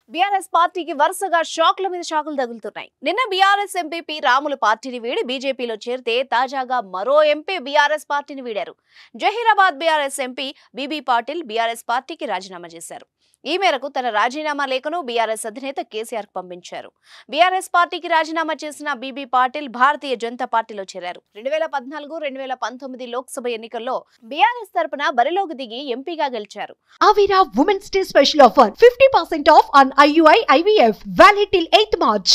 BRS పార్టీకి వరుసగా షాకుల మీద షాకులు తగులుతున్నాయి నిన్న బీఆర్ఎస్ ఎంపీ పి రాములు పార్టీని వీడి బీజేపీలో చేరితే తాజాగా మరో ఎంపీ బీఆర్ఎస్ పార్టీని వీడారు Zaheerabad BRS MP BB Patil BRS పార్టీకి రాజీనామా చేశారు ఈ మేరకు తన రాజీనామా లేఖను బీఆర్ఎస్ అధినేత కేసీఆర్ పంపించారు బీఆర్ఎస్ పార్టీకి రాజీనామా చేసిన బీబీ పాటిల్ భారతీయ జనతా పార్టీలో చేరారు రెండు వేల పద్నాలుగు రెండు వేల పంతొమ్మిది లోక్సభ ఎన్నికల్లో బీఆర్ఎస్ తరపున బరిలోకి దిగి ఎంపీగా గెలిచారు Avira Women's Day special offer 50% off on IUI IVF valid till 8th March.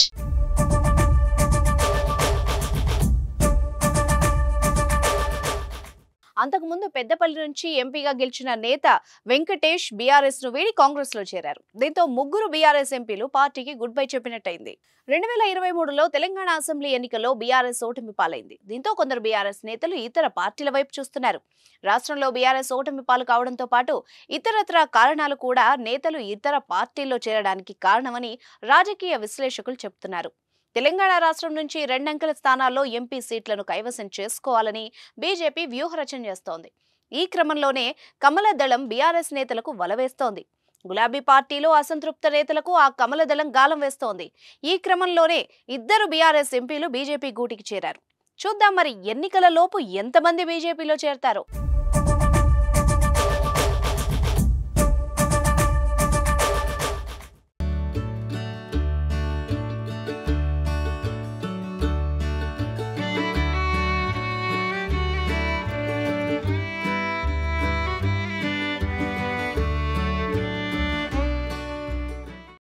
అంతకుముందు పెద్దపల్లి నుంచి ఎంపీగా గెలిచిన నేత వెంకటేష్ బీఆర్ఎస్ ను వీడి కాంగ్రెస్ లో చేరారు దీంతో ముగ్గురు బీఆర్ఎస్ ఎంపీలు పార్టీకి గుడ్ బై చెప్పినట్టయింది రెండు వేల ఇరవై మూడులో తెలంగాణ అసెంబ్లీ ఎన్నికల్లో బీఆర్ఎస్ ఓటమి పాలైంది దీంతో కొందరు బీఆర్ఎస్ నేతలు ఇతర పార్టీల వైపు చూస్తున్నారు రాష్ట్రంలో బీఆర్ఎస్ ఓటమి పాలు కావడంతో పాటు ఇతరత్ర కారణాలు కూడా నేతలు ఇతర పార్టీల్లో చేరడానికి కారణమని రాజకీయ విశ్లేషకులు చెబుతున్నారు తెలంగాణ రాష్ట్రం నుంచి రెండంకెల స్థానాల్లో ఎంపీ సీట్లను కైవసం చేసుకోవాలని బీజేపీ వ్యూహరచన చేస్తోంది ఈ క్రమంలోనే కమల దళం బీఆర్ఎస్ నేతలకు వలవేస్తోంది గులాబీ పార్టీలో అసంతృప్త నేతలకు ఆ కమల దళం గాలం వేస్తోంది ఈ క్రమంలోనే ఇద్దరు బీఆర్ఎస్ ఎంపీలు బీజేపీ గూటికి చేరారు చూద్దాం మరి ఎన్నికల లోపు ఎంతమంది బీజేపీలో చేరతారో